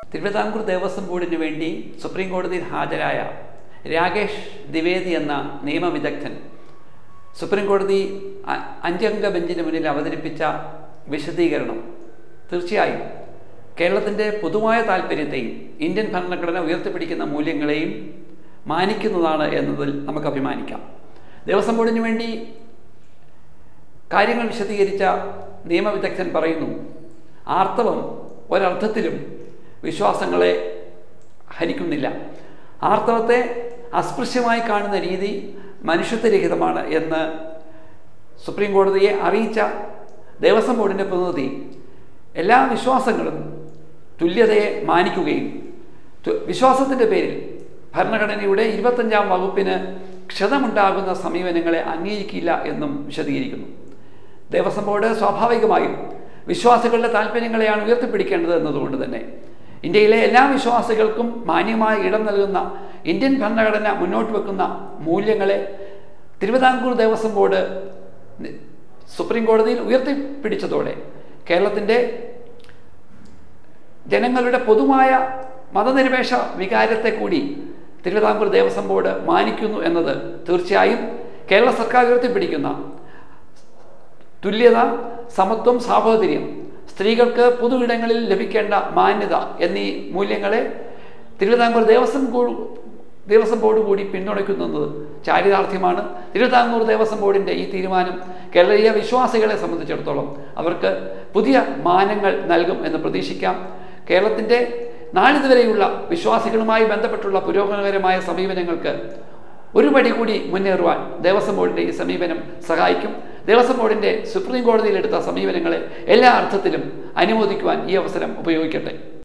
തിരുവിതാംകൂർ ദേവസ്വം ബോർഡിന് വേണ്ടി സുപ്രീം കോടതിയിൽ ഹാജരായ രാകേഷ് ദ്വിവേദി എന്ന നിയമവിദഗ്ധൻ സുപ്രീം കോടതി അ- അഞ്ചംഗ ബെഞ്ചിന് മുന്നിൽ അവതരിപ്പിച്ച വിശദീകരണം തീർച്ചയായും കേരളത്തിൻ്റെ പൊതുവായ താല്പര്യത്തെയും ഇന്ത്യൻ ഭരണഘടന ഉയർത്തിപ്പിടിക്കുന്ന മൂല്യങ്ങളെയും മാനിക്കുന്നതാണ് എന്നതിൽ നമുക്ക് അഭിമാനിക്കാം ദേവസ്വം ബോർഡിന് വേണ്ടി കാര്യങ്ങൾ വിശദീകരിച്ച നിയമവിദഗ്ധൻ പറയുന്നു ആർത്തവം ഒരർത്ഥത്തിലും വിശ്വാസങ്ങളെ ഹനിക്കുന്നില്ല ആർത്തവത്തെ അസ്പൃശ്യമായി കാണുന്ന രീതി മനുഷ്യത്വരഹിതമാണ് എന്ന് സുപ്രീം കോടതിയെ അറിയിച്ച ദേവസ്വം ബോർഡിൻ്റെ പ്രതിനിധി എല്ലാ വിശ്വാസങ്ങളും തുല്യതയെ മാനിക്കുകയും തു- വിശ്വാസത്തിൻ്റെ പേരിൽ ഭരണഘടനയുടെ ഇരുപത്തഞ്ചാം വകുപ്പിന് ക്ഷതമുണ്ടാകുന്ന സമീപനങ്ങളെ അംഗീകരിക്കില്ല എന്നും വിശദീകരിക്കുന്നു ദേവസ്വം ബോർഡ് സ്വാഭാവികമായും വിശ്വാസികളുടെ താല്പര്യങ്ങളെയാണ് ഉയർത്തിപ്പിടിക്കേണ്ടത് എന്നതുകൊണ്ട് തന്നെ ഇന്ത്യയിലെ എല്ലാ വിശ്വാസികൾക്കും മാന്യമായ ഇടം നൽകുന്ന ഇന്ത്യൻ ഭരണഘടന മുന്നോട്ട് വെക്കുന്ന മൂല്യങ്ങളെ തിരുവിതാംകൂർ ദേവസ്വം ബോർഡ് നി- സുപ്രീം കോടതിയിൽ ഉയർത്തിപ്പിടിച്ചതോടെ കേരളത്തിൻ്റെ ജനങ്ങളുടെ പൊതുവായ മതനിരപേക്ഷ വികാരത്തെ കൂടി തിരുവിതാംകൂർ ദേവസ്വം ബോർഡ് മാനിക്കുന്നു എന്നത് തീർച്ചയായും കേരള സർക്കാർ ഉയർത്തിപ്പിടിക്കുന്ന തുല്യത സമത്വം സാഹോദര്യം സ്ത്രീകൾക്ക് പൊതു ഇടങ്ങളിൽ ലഭിക്കേണ്ട മാന്യത എന്നീ മൂല്യങ്ങളെ തിരുവിതാംകൂർ ദേവസ്വം കൂ- ദേവസ്വം ബോർഡ് കൂടി പിന്തുണയ്ക്കുന്നത് ചാരിതാർത്ഥ്യമാണ് തിരുവിതാംകൂർ ദേവസ്വം ബോർഡിൻ്റെ ഈ തീരുമാനം കേരളീയ വിശ്വാസികളെ സംബന്ധിച്ചിടത്തോളം അവർക്ക് പുതിയ മാനങ്ങൾ നൽകും എന്ന് പ്രതീക്ഷിക്കാം കേരളത്തിൻ്റെ നാളിതുവരെയുള്ള വിശ്വാസികളുമായി ബന്ധപ്പെട്ടുള്ള പുരോഗമനകരമായ സമീപനങ്ങൾക്ക് ഒരു പടി കൂടി മുന്നേറുവാൻ ദേവസ്വം ബോർഡിൻ്റെ ഈ സമീപനം സഹായിക്കും ദേവസ്വം ബോർഡിൻ്റെ സുപ്രീം കോടതിയിലെടുത്ത സമീപനങ്ങളെ എല്ലാ അർത്ഥത്തിലും അനുമോദിക്കുവാൻ ഈ അവസരം ഉപയോഗിക്കട്ടെ